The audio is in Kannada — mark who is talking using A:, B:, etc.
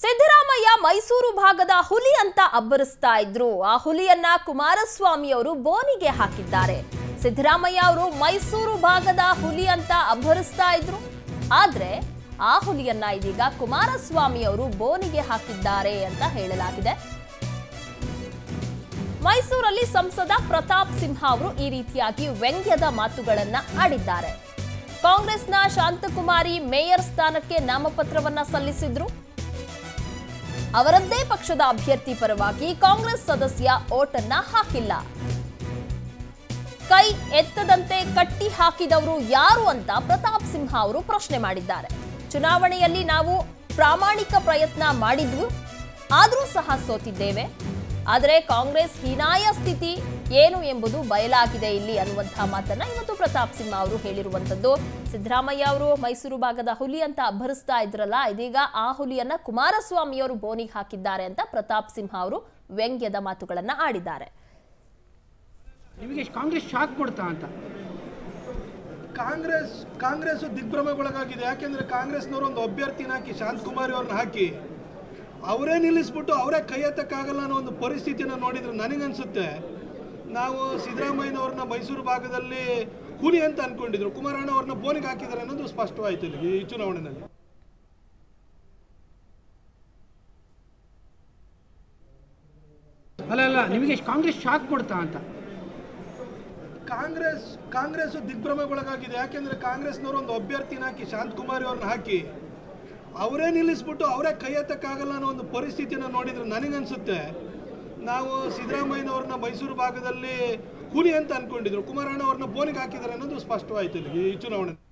A: ಸಿದ್ದರಾಮಯ್ಯ ಮೈಸೂರು ಭಾಗದ ಹುಲಿ ಅಂತ ಅಬ್ಬರಿಸ್ತಾ ಇದ್ರು ಆ ಹುಲಿಯನ್ನ ಕುಮಾರಸ್ವಾಮಿ ಅವರು ಬೋನಿಗೆ ಹಾಕಿದ್ದಾರೆ ಸಿದ್ದರಾಮಯ್ಯ ಅವರು ಮೈಸೂರು ಭಾಗದ ಹುಲಿ ಅಂತ ಅಬ್ಬರಿಸ್ತಾ ಇದ್ರು ಆದ್ರೆ ಆ ಹುಲಿಯನ್ನ ಇದೀಗ ಕುಮಾರಸ್ವಾಮಿ ಅವರು ಬೋನಿಗೆ ಹಾಕಿದ್ದಾರೆ ಅಂತ ಹೇಳಲಾಗಿದೆ ಮೈಸೂರಲ್ಲಿ ಸಂಸದ ಪ್ರತಾಪ್ ಸಿಂಹ ಅವರು ಈ ರೀತಿಯಾಗಿ ವ್ಯಂಗ್ಯದ ಮಾತುಗಳನ್ನ ಆಡಿದ್ದಾರೆ ಕಾಂಗ್ರೆಸ್ನ ಶಾಂತಕುಮಾರಿ ಮೇಯರ್ ಸ್ಥಾನಕ್ಕೆ ನಾಮಪತ್ರವನ್ನ ಸಲ್ಲಿಸಿದ್ರು ಅವರದ್ದೇ ಪಕ್ಷದ ಅಭ್ಯರ್ಥಿ ಪರವಾಗಿ ಕಾಂಗ್ರೆಸ್ ಸದಸ್ಯ ಓಟನ್ನ ಹಾಕಿಲ್ಲ ಕೈ ಎತ್ತದಂತೆ ಕಟ್ಟಿ ಹಾಕಿದವರು ಯಾರು ಅಂತ ಪ್ರತಾಪ್ ಸಿಂಹ ಅವರು ಪ್ರಶ್ನೆ ಮಾಡಿದ್ದಾರೆ ಚುನಾವಣೆಯಲ್ಲಿ ನಾವು ಪ್ರಾಮಾಣಿಕ ಪ್ರಯತ್ನ ಮಾಡಿದ್ವು ಆದರೂ ಸಹ ಸೋತಿದ್ದೇವೆ ಆದರೆ ಕಾಂಗ್ರೆಸ್ ಹೀನಾಯ ಸ್ಥಿತಿ ಏನು ಎಂಬುದು ಬಯಲಾಗಿದೆ ಇಲ್ಲಿ ಅನ್ನುವಂತಹ ಮಾತನ್ನ ಇವತ್ತು ಪ್ರತಾಪ್ ಸಿಂಹ ಅವರು ಹೇಳಿರುವಂತದ್ದು ಸಿದ್ದರಾಮಯ್ಯ ಅವರು ಮೈಸೂರು ಭಾಗದ ಹುಲಿ ಅಂತ ಅಬ್ಬರಿಸ್ತಾ ಇದ್ರಲ್ಲ ಇದೀಗ ಆ ಹುಲಿಯನ್ನ ಕುಮಾರಸ್ವಾಮಿ ಅವರು ಬೋನಿಗೆ ಹಾಕಿದ್ದಾರೆ ಅಂತ ಪ್ರತಾಪ್ ಸಿಂಹ ಅವರು ವ್ಯಂಗ್ಯದ ಮಾತುಗಳನ್ನ ಆಡಿದ್ದಾರೆ
B: ನಿಮಗೆ ಕಾಂಗ್ರೆಸ್ ಶಾಕ್ ಕೊಡ್ತಾ ಅಂತ
C: ಕಾಂಗ್ರೆಸ್ ಕಾಂಗ್ರೆಸ್ ದಿಗ್ಭ್ರಮೆಗೊಳಗಾಗಿದೆ ಯಾಕೆಂದ್ರೆ ಕಾಂಗ್ರೆಸ್ನವರು ಒಂದು ಅಭ್ಯರ್ಥಿನ ಹಾಕಿ ಶಾಂತಕುಮಾರಿ ಅವ್ರನ್ನ ಹಾಕಿ ಅವರೇ ನಿಲ್ಲಿಸ್ಬಿಟ್ಟು ಅವರೇ ಕೈ ಎತ್ತಕ್ಕಾಗಲ್ಲ ಅನ್ನೋ ಒಂದು ಪರಿಸ್ಥಿತಿನ ನೋಡಿದ್ರೆ ನನಗನ್ಸುತ್ತೆ ನಾವು ಸಿದ್ದರಾಮಯ್ಯನವ್ರನ್ನ ಮೈಸೂರು ಭಾಗದಲ್ಲಿ ಹುಲಿ ಅಂತ ಅನ್ಕೊಂಡಿದ್ರು ಕುಮಾರಣ್ಣ ಅವ್ರನ್ನ ಬೋನಿಗೆ ಹಾಕಿದ್ದಾರೆ ಅನ್ನೋದು ಸ್ಪಷ್ಟವಾಯಿತು ಇಲ್ಲಿ ಈ ಚುನಾವಣೆಯಲ್ಲಿ
B: ಅಲ್ಲ ಅಲ್ಲ ನಿಮಗೆ ಕಾಂಗ್ರೆಸ್ ಶಾಕ್ ಕೊಡ್ತಾ ಅಂತ
C: ಕಾಂಗ್ರೆಸ್ ಕಾಂಗ್ರೆಸ್ ದಿಗ್ಭ್ರಮೆಗೊಳಗಾಗಿದೆ ಯಾಕೆಂದ್ರೆ ಕಾಂಗ್ರೆಸ್ನವರು ಒಂದು ಅಭ್ಯರ್ಥಿನ ಹಾಕಿ ಶಾಂತಕುಮಾರಿ ಅವ್ರನ್ನ ಹಾಕಿ ಅವರೇ ನಿಲ್ಲಿಸ್ಬಿಟ್ಟು ಅವರೇ ಕೈ ಎತ್ತಕ್ಕಾಗಲ್ಲ ಅನ್ನೋ ಒಂದು ಪರಿಸ್ಥಿತಿನ ನೋಡಿದ್ರೆ ನನಗನ್ಸುತ್ತೆ ನಾವು ಸಿದ್ದರಾಮಯ್ಯನವ್ರನ್ನ ಮೈಸೂರು ಭಾಗದಲ್ಲಿ ಹುಲಿ ಅಂತ ಅನ್ಕೊಂಡಿದ್ರು ಕುಮಾರಣ್ಣ ಅವ್ರನ್ನ ಬೋನಿಗೆ ಹಾಕಿದ್ದಾರೆ ಅನ್ನೋದು ಸ್ಪಷ್ಟವಾಯಿತು ಇಲ್ಲಿ ಈ ಚುನಾವಣೆ